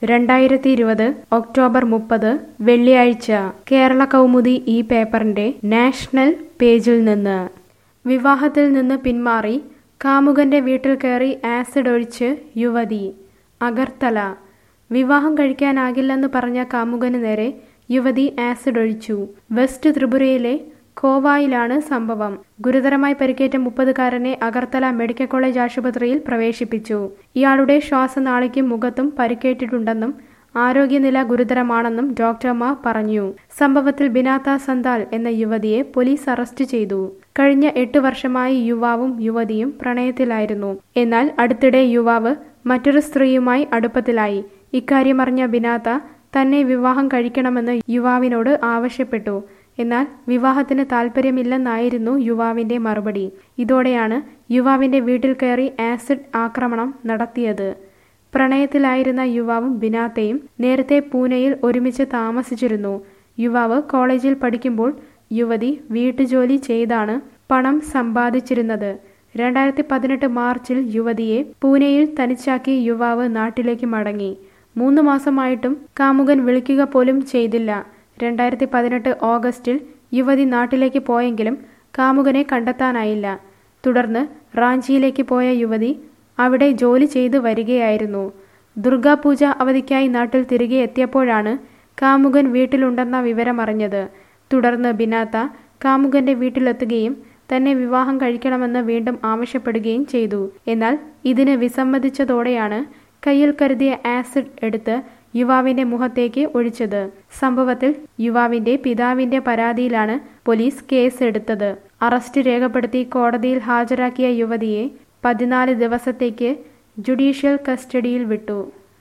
രണ്ടായിരത്തി ഇരുപത് ഒക്ടോബർ മുപ്പത് വെള്ളിയാഴ്ച കേരള കൗമുദി ഈ പേപ്പറിന്റെ നാഷണൽ പേജിൽ നിന്ന് വിവാഹത്തിൽ നിന്ന് പിന്മാറി കാമുകന്റെ വീട്ടിൽ കയറി ആസിഡ് ഒഴിച്ച് യുവതി അഗർത്തല വിവാഹം കഴിക്കാനാകില്ലെന്ന് പറഞ്ഞ കാമുകന് നേരെ യുവതി ആസിഡ് ഒഴിച്ചു വെസ്റ്റ് ത്രിപുരയിലെ കോവായിലാണ് സംഭവം ഗുരുതരമായി പരിക്കേറ്റ മുപ്പതുകാരനെ അഗർത്തല മെഡിക്കൽ കോളേജ് ആശുപത്രിയിൽ പ്രവേശിപ്പിച്ചു ഇയാളുടെ ശ്വാസനാളിക്കും മുഖത്തും പരിക്കേറ്റിട്ടുണ്ടെന്നും ആരോഗ്യനില ഗുരുതരമാണെന്നും ഡോക്ടർമാർ പറഞ്ഞു സംഭവത്തിൽ ബിനാത്ത സന്താൽ എന്ന യുവതിയെ പോലീസ് അറസ്റ്റ് ചെയ്തു കഴിഞ്ഞ എട്ട് വർഷമായി യുവാവും യുവതിയും പ്രണയത്തിലായിരുന്നു എന്നാൽ അടുത്തിടെ യുവാവ് മറ്റൊരു സ്ത്രീയുമായി അടുപ്പത്തിലായി ഇക്കാര്യമറിഞ്ഞ ബിനാത്ത തന്നെ വിവാഹം കഴിക്കണമെന്ന് യുവാവിനോട് ആവശ്യപ്പെട്ടു എന്നാൽ വിവാഹത്തിന് താല്പര്യമില്ലെന്നായിരുന്നു യുവാവിന്റെ മറുപടി ഇതോടെയാണ് യുവാവിന്റെ വീട്ടിൽ കയറി ആസിഡ് ആക്രമണം നടത്തിയത് പ്രണയത്തിലായിരുന്ന യുവാവും ബിനാത്തയും നേരത്തെ പൂനെയിൽ ഒരുമിച്ച് താമസിച്ചിരുന്നു യുവാവ് കോളേജിൽ പഠിക്കുമ്പോൾ യുവതി വീട്ടുജോലി ചെയ്താണ് പണം സമ്പാദിച്ചിരുന്നത് രണ്ടായിരത്തി പതിനെട്ട് മാർച്ചിൽ യുവതിയെ പൂനെയിൽ തനിച്ചാക്കി യുവാവ് നാട്ടിലേക്ക് മടങ്ങി മൂന്ന് മാസമായിട്ടും കാമുകൻ വിളിക്കുക പോലും ചെയ്തില്ല രണ്ടായിരത്തി പതിനെട്ട് ഓഗസ്റ്റിൽ യുവതി നാട്ടിലേക്ക് പോയെങ്കിലും കാമുകനെ കണ്ടെത്താനായില്ല തുടർന്ന് റാഞ്ചിയിലേക്ക് പോയ യുവതി അവിടെ ജോലി ചെയ്തു വരികയായിരുന്നു ദുർഗാപൂജ അവധിക്കായി നാട്ടിൽ തിരികെ എത്തിയപ്പോഴാണ് കാമുകൻ വീട്ടിലുണ്ടെന്ന വിവരമറിഞ്ഞത് തുടർന്ന് ബിനാത്ത കാമുകന്റെ വീട്ടിലെത്തുകയും തന്നെ വിവാഹം കഴിക്കണമെന്ന് വീണ്ടും ആവശ്യപ്പെടുകയും ചെയ്തു എന്നാൽ ഇതിന് വിസമ്മതിച്ചതോടെയാണ് കയ്യിൽ കരുതിയ ആസിഡ് എടുത്ത് യുവാവിന്റെ മുഖത്തേക്ക് ഒഴിച്ചത് സംഭവത്തിൽ യുവാവിന്റെ പിതാവിന്റെ പരാതിയിലാണ് പോലീസ് കേസ് എടുത്തത് അറസ്റ്റ് രേഖപ്പെടുത്തി കോടതിയിൽ ഹാജരാക്കിയ യുവതിയെ പതിനാല് ദിവസത്തേക്ക് ജുഡീഷ്യൽ കസ്റ്റഡിയിൽ വിട്ടു